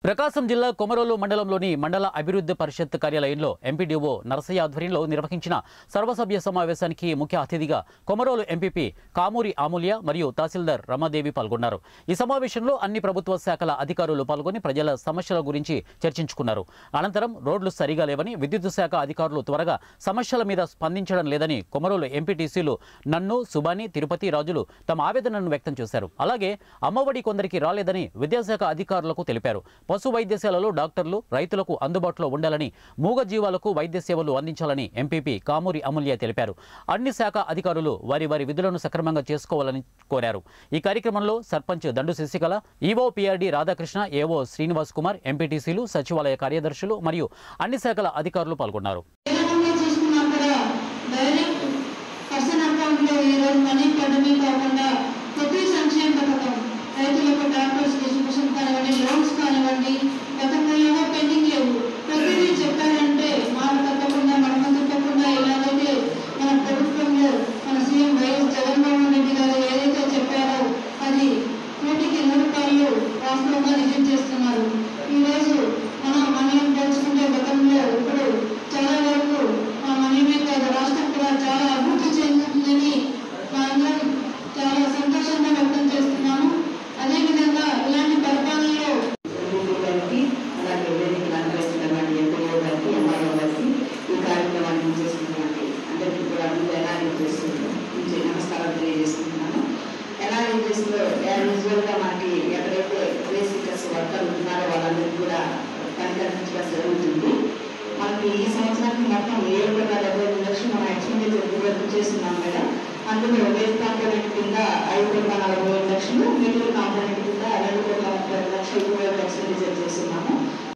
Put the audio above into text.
ప్రకాశం జిల్లా కొమరోలు మండలంలోని మండల అభివృద్ధి పరిషత్ కార్యాలయంలో ఎంపీడీఓ నరసయ్య ఆధ్వర్యంలో నిర్వహించిన సర్వసభ్య సమావేశానికి ముఖ్య అతిథిగా కొమరోలు ఎంపీపీ కామూరి ఆమూల్య మరియు తహసీల్దార్ రమాదేవి పాల్గొన్నారు ఈ సమావేశంలో అన్ని ప్రభుత్వ శాఖల అధికారులు పాల్గొని ప్రజల సమస్యల గురించి చర్చించుకున్నారు అనంతరం రోడ్లు సరిగా లేవని విద్యుత్ శాఖ అధికారులు త్వరగా సమస్యల మీద స్పందించడం లేదని కొమరోలు ఎంపీటీసీలు నన్ను సుబాని తిరుపతి రాజులు తమ ఆవేదనను వ్యక్తం చేశారు అలాగే అమ్మఒడి కొందరికి రాలేదని విద్యాశాఖ అధికారులకు తెలిపారు పశు వైద్యశాలలో డాక్టర్లు రైతులకు అందుబాటులో ఉండాలని మూగ జీవాలకు వైద్య సేవలు అందించాలని ఎంపీపీ కామూరి అమూల్య తెలిపారు అన్ని శాఖ అధికారులు వారి వారి విధులను సక్రమంగా చేసుకోవాలని కోరారు ఈ కార్యక్రమంలో సర్పంచ్ దండు శశికళ ఈవో పిఆర్డి రాధాకృష్ణ ఏవో శ్రీనివాస్ కుమార్ ఎంపీటీసీలు సచివాలయ కార్యదర్శులు మరియు అన్ని శాఖల అధికారులు పాల్గొన్నారు ఏ రకంగా చూసుకున్నా కూడా డైరెక్ట్ పర్సన్ అకౌంట్లో ఈరోజు మనీ పడమే కాకుండా ప్రతి సంక్షేమ పథకం రైతులకు డాక్టర్స్ డిస్ట్రిబ్యూషన్ కానివ్వండి లోన్స్ కానివ్వండి గతంలో ఏవో పెండింగ్ లేవు ప్రతిదీ చెప్పారంటే మాట తప్పకుండా మనమ తప్పకుండా ఎలాగైతే మన ప్రభుత్వంలో మన సీఎం వైఎస్ జగన్మోహన్ రెడ్డి గారు ఏదైతే చెప్పారో అది కోటికి నూరు పాళ్ళు వాస్తవంగా నిజం చేస్తున్నారు ఈరోజు మన మనం పోల్చుకుంటే గతంలో ఇప్పుడు చాలా వరకు మా మనమే కాదు రాష్ట్రం కూడా చాలా అభివృద్ధి చెందుతుందని మా అందరం చాలా సంతోషంగా వ్యక్తం చేస్తున్నాము అదేవిధంగా ఇలాంటి పరిపాలనలో ఎంపీ గారికి అలాగే వేదిక అలంకరిస్తున్నటువంటి ఎంపీఓ గారికి ఎంఆర్ఓ గారికి ఈ కార్యక్రమాన్ని చేస్తున్నటువంటి అందరికీ కూడా ముందు ఎన్ఆర్ఎం చేస్తున్నాను నుంచి నమస్కారం తెలియజేస్తున్నాను ఎన్ఆర్ఎం చేసిన యూజువల్గా మనకి ఎక్కడైతే బేసికస్ వర్కర్లు ఉన్నారో వాళ్ళందరికీ కూడా పని కల్పించడం జరుగుతుంది మనకి ఈ సంవత్సరానికి మొత్తం ఏడు వందల డెబ్బై ఐదు లక్షలు మనం ఎక్స్పెండిచర్ వరకు చేస్తున్నాం మేడం అందులో వేస్ట్ కాంపోనెంట్ కింద ఐదు వందల నలభై ఐదు లక్షలు మిగిలిన కాంపోనెంట్ కింద రెండు వందల ముప్పై ఐదు లక్షలు కూడా ఎక్స్పెండిచర్ చేస్తున్నాం